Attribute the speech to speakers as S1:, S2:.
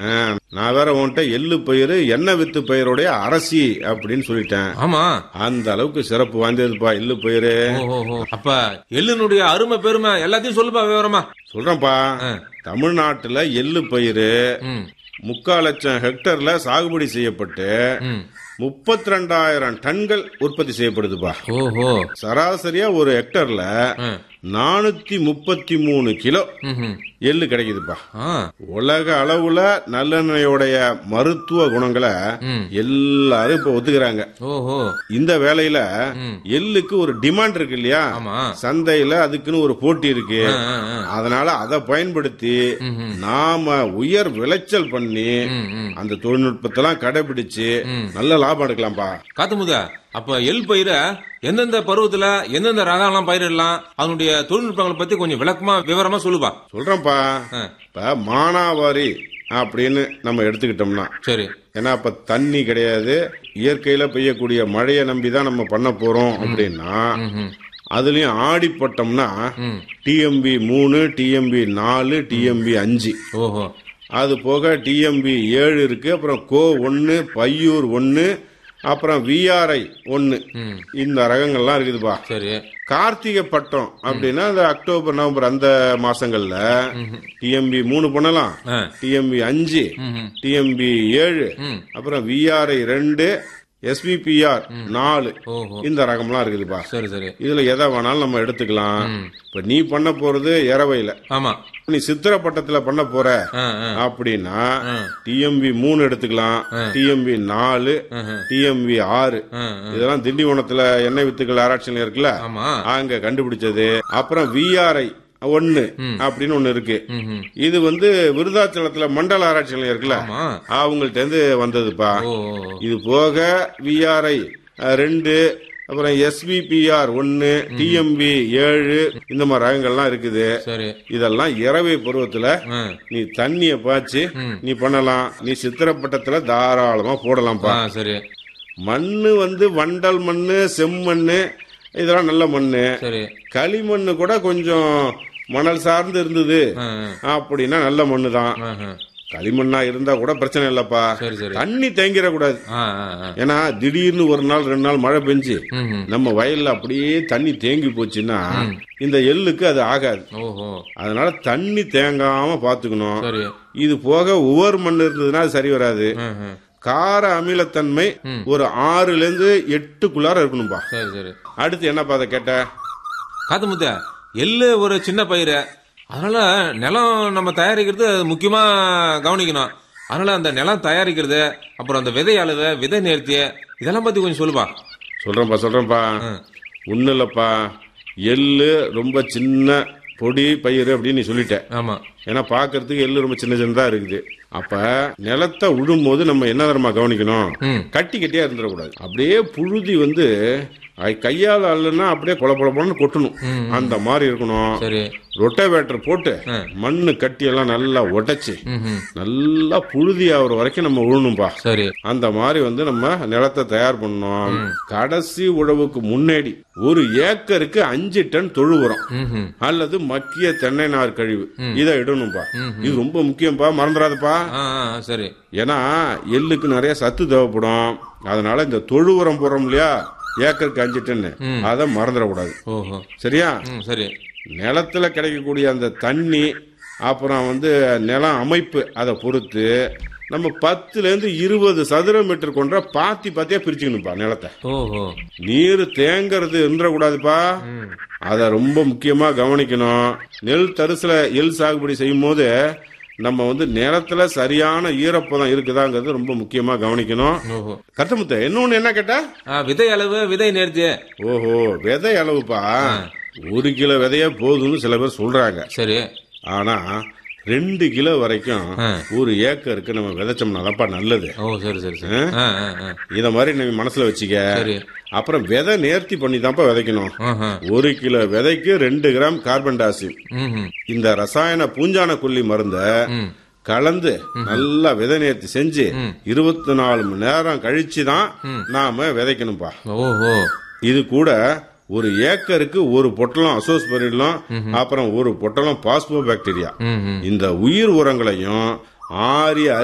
S1: ஆ, நான் வேற உன்கிட்ட எள்ளு பயிர் எண்ணெய் வித்து பயிருடைய அரசி அப்படின்னு சொல்லிட்டேன்
S2: ஆமா
S1: அந்த அளவுக்கு சிறப்பு வாய்ந்ததுப்பா எள்ளு பயிர்
S2: ஓஹோ அப்ப எள்ளுனுடைய அருமை பெருமை எல்லாத்தையும் சொல்லுப்பா விவரமா
S1: சொல்றேன்ப்பா
S2: ஆ.
S1: தமிழ்நாட்டுல எள்ளு பயிர்
S2: ம்
S1: முக்கால் லட்சம் ஹெக்டர்ல சாகுபடி செய்யப்பட்டு
S2: ம்
S1: முப்பத்தி ரெண்டாயிரம் டன்கள் உற்பத்தி செய்யப்படுதுப்பா
S2: ஓஹோ
S1: சராசரியா ஒரு ஹெக்டர்ல
S2: ஆ.
S1: நானூத்தி முப்பத்தி மூணு கிலோ
S2: ம்ஹும்.
S1: எள்ளு கிடைக்குதுப்பா
S2: ஆ
S1: உலக அளவுல நல்லெண்ணெயோடைய மருத்துவ குணங்களை
S2: ம்.
S1: எல்லாரும் இப்ப ஒத்துக்கிறாங்க
S2: ஓஹோ
S1: இந்த வேலையில
S2: ம்.
S1: எள்ளுக்கு ஒரு டிமாண்ட் இருக்கு இல்லையா
S2: ஆமா
S1: சந்தையில அதுக்குன்னு ஒரு போட்டி இருக்கு
S2: ஆ, ஆ, ஆ.
S1: அதனால அதை பயன்படுத்தி
S2: ம்ஹும்.
S1: நாம உயர் விளைச்சல் பண்ணி
S2: ம், ம்.
S1: அந்த தொழில்நுட்பத்தெல்லாம் கடைபிடிச்சு நல்ல லாபம் எடுக்கலாம்ப்பா
S2: காத்துமுத அப்ப எள் பயிரை எந்தெந்த பருவத்துல எந்தெந்த ரகம்லாம் பயிரிடலாம் அதனுடைய தொழில்நுட்பங்களை பத்தி கொஞ்சம் விளக்கமா விவரமா சொல்லுப்பா
S1: சொல்றேன்ப்பா
S2: ஆ.
S1: இப்ப மானாவாரி அப்படின்னு நம்ம எடுத்துக்கிட்டோம்னா
S2: சரி
S1: ஏன்னா அப்ப தண்ணி கிடையாது இயற்கையில பெய்யக்கூடிய மழையை நம்பி தான் நம்ம பண்ண போறோம் அப்படின்னா
S2: ம்ஹும்.
S1: அதுலயும் ஆடிப்பட்டோம்னா
S2: ம்.
S1: டிஎம்பி மூணு டிஎம்பி நாலு டிஎம்பி அஞ்சு
S2: ஓஹோ
S1: அது போக டிஎம்பி ஏழு இருக்கு அப்புறம் கோ ஒன்னு பையூர் ஒன்னு அப்புறம் விஆர்ஐ ஒன்னு
S2: ம்.
S1: இந்த ரகங்கள்லாம் இருக்குதுப்பா
S2: சரி
S1: கார்த்திகை பட்டம் அப்படின்னா இந்த அக்டோபர் நவம்பர் அந்த மாசங்கள்ல டிஎம்பி மூணு பண்ணலாம்
S2: ஆ.
S1: டிஎம்பி அஞ்சு
S2: ம்ஹும்.
S1: டிஎம்பி ஏழு
S2: ம்.
S1: அப்புறம் விஆர்ஐ ரெண்டு எஸ்பிபிஆர் நாலு
S2: ஓஹோ
S1: இந்த ரகம்லாம் இருக்குதுப்பா
S2: சரி சரி
S1: இதுல எதை வேணாலும் நம்ம எடுத்துக்கலாம் இப்ப நீ பண்ண போறது இரவையில
S2: ஆமா
S1: நீ சித்திரப்பட்டத்துல பண்ண போற
S2: ஆ, ஆ.
S1: அப்படின்னா
S2: ஆ.
S1: டிஎம்பி மூணு எடுத்துக்கலாம் டிஎம்பி நாலு
S2: ஆஹா.
S1: டிஎம்பி ஆறு
S2: ஆ,
S1: இதெல்லாம் திண்டிவனத்துல எண்ணெய் வித்துக்கள் ஆராய்ச்சி நிலையம் இருக்குல்ல
S2: ஆமா
S1: அங்க கண்டுபிடிச்சது அப்புறம் விஆர்ஐ ஒன்னு அப்படின்னு ஒண்ணு இருக்கு
S2: ம்ஹும்.
S1: இது வந்து விருதாச்சலத்துல மண்டல ஆராய்ச்சி நிலையம் இருக்குல்ல
S2: ஆமா
S1: அவங்கள்ட்ட இருந்து வந்ததுப்பா
S2: ஓ
S1: இது போக விஆர்ஐ ரெண்டு அப்புறம் எஸ்பிபிஆர் ஒன்னு டிஎம்பி ஏழு இந்த மாதிரி ரகங்கள்லாம் இருக்குது
S2: சரி
S1: இதெல்லாம் இரவை பருவத்துல
S2: ஆ.
S1: நீ தண்ணிய பாய்ச்சி நீ பண்ணலாம் நீ சித்திரப்பட்டத்துல தாராளமா போடலாம்ப்பா
S2: ஆ சரி
S1: மண்ணு வந்து வண்டல் மண்ணு செம்மண்ணு இதெல்லாம் நல்ல மண்ணு
S2: சரி
S1: களிமண்ணு கூட கொஞ்சம் மணல் சார்ந்து இருந்தது
S2: ஆ,
S1: அப்படின்னா நல்ல மண்ணு தான்
S2: ஆ, ஆ.
S1: களிமண்ணா இருந்தா கூட பிரச்சனை இல்லப்பா
S2: சரி சரி
S1: தண்ணி தேங்கிடக்கூடாது
S2: ஆ ஆ ஆ
S1: ஏன்னா திடீர்னு ஒரு நாள் ரெண்டு நாள் மழை பெஞ்சு
S2: ம்ஹும்.
S1: நம்ம வயல்ல அப்படியே தண்ணி தேங்கி போச்சுன்னா இந்த எள்ளுக்கு அது ஆகாது
S2: ஓஹோ
S1: அதனால தண்ணி தேங்காம பாத்துக்கணும்
S2: சரி
S1: இது போக உவர் மண் இருந்ததுன்னா அது சரி வராது
S2: ம்ஹும்.
S1: கார அமிலத்தன்மை ஒரு ஆறுல இருந்து எட்டுக்குள்ளார இருக்கணும்பா
S2: சரி சரி
S1: அடுத்து என்னப்பா அதை கேட்ட
S2: காத்து முத்த எள்ளு ஒரு சின்ன பயிர் அதனால நிலம் நம்ம தயாரிக்கிறது முக்கியமா கவனிக்கணும் அதனால அந்த நிலம் தயாரிக்கிறது அப்புறம் அந்த விதை அளவு விதை நேர்த்திய இதெல்லாம் பத்தி கொஞ்சம் சொல்லுப்பா
S1: சொல்றேன்ப்பா சொல்றேன்ப்பா ஒன்றும் இல்லப்பா எள்ளு ரொம்ப சின்ன பொடி பயிர் அப்படின்னு நீ சொல்லிட்ட
S2: ஆமா
S1: ஏன்னா பார்க்கறதுக்கு எள்ளு ரொம்ப சின்ன சின்னதா இருக்குது அப்ப நிலத்தை உழும் போது நம்ம என்ன தரமா கவனிக்கணும்
S2: ம்.
S1: கட்டி கட்டியா இருந்துடக்கூடாது அப்படியே புழுதி வந்து அது கையால் அல்லனா அப்படியே கொல கொல கொலன்னு கொட்டணும் அந்த மாதிரி இருக்கணும்
S2: சரி
S1: ரொட்டவேட்டர் போட்டு மண்ணு கட்டி எல்லாம் நல்லா உடைச்சு
S2: ம்ஹும்.
S1: நல்லா புழுதி ஆகுற வரைக்கும் நம்ம உழணும்பா
S2: சரி
S1: அந்த மாதிரி வந்து நம்ம நிலத்தை தயார் பண்ணோம் கடைசி உழவுக்கு முன்னாடி ஒரு ஏக்கருக்கு அஞ்சு டன் தொழு உரம்
S2: ம்ஹும்.
S1: அல்லது மக்கிய தென்னை நார் கழிவு இதை இடணும்பா இது ரொம்ப முக்கியம்பா மறந்துடாதப்பா
S2: ஆ ஆ, சரி
S1: ஏன்னா எள்ளுக்கு நிறைய சத்து தேவைப்படும் அதனால இந்த தொழு உரம் போடுறோம் இல்லையா ஏக்கருக்கு அஞ்சு டன் அதை மறந்துடக்கூடாது
S2: ஓஹோ
S1: சரியா
S2: ம் சரி
S1: நிலத்துல கிடைக்கக்கூடிய அந்த தண்ணி அப்புறம் வந்து நிலம் அமைப்பு அதை பொறுத்து நம்ம பத்துல இருந்து இருபது சதுர மீட்டர் கொண்ட பாத்தி பாத்தியா பிரிச்சுக்கணும்ப்பா நிலத்தை
S2: ஓஹோ
S1: நீர் தேங்கிறது இருந்துடக்கூடாதுப்பா அத ரொம்ப முக்கியமா கவனிக்கணும் நெல் தரிசுல எள் சாகுபடி செய்யும் போது நம்ம வந்து நிலத்துல சரியான ஈரப்பதம் இருக்குதாங்கிறது ரொம்ப முக்கியமா கவனிக்கணும்
S2: ஓஹோ
S1: கத்தமுத்த இன்னொன்னு என்ன கேட்டா
S2: ஆ, விதை அளவு விதை நேர்த்திய
S1: ஓஹோ விதை அளவுப்பா ஒரு கிலோ விதையே போதும்னு சில பேர் சொல்றாங்க
S2: சரி
S1: ஆனா ரெண்டு கிலோ வரைக்கும்
S2: ஆ.
S1: ஒரு ஏக்கருக்கு நம்ம விதைச்சோம்னா தான்ப்பா நல்லது
S2: ஓ சரி சரி சரி ஆ ஆ ஆ
S1: இத மாதிரி நீ மனசுல வச்சுக்க
S2: சரி
S1: அப்புறம் விதை நேர்த்தி பண்ணி தான்ப்பா விதைக்கணும்
S2: ஆஹா.
S1: ஒரு கிலோ விதைக்கு ரெண்டு கிராம் கார்பன் டை ஆக்சைடு
S2: ம்ஹும்.
S1: இந்த ரசாயன பூஞ்சான கொல்லி மருந்த
S2: ம்.
S1: கலந்து நல்லா விதை நேர்த்தி செஞ்சு இருபத்தி நாலு மணி நேரம் கழிச்சு தான் நாம விதைக்கணும்பா
S2: ஓஹோ
S1: இது கூட ஒரு ஏக்கருக்கு ஒரு பொட்டலம் அசோஸ்பரிலம் அப்புறம் ஒரு பொட்டலம் பாஸ்போ பாக்டீரியா
S2: ம்ஹும்.
S1: இந்த உயிர் உரங்களையும் ஆரிய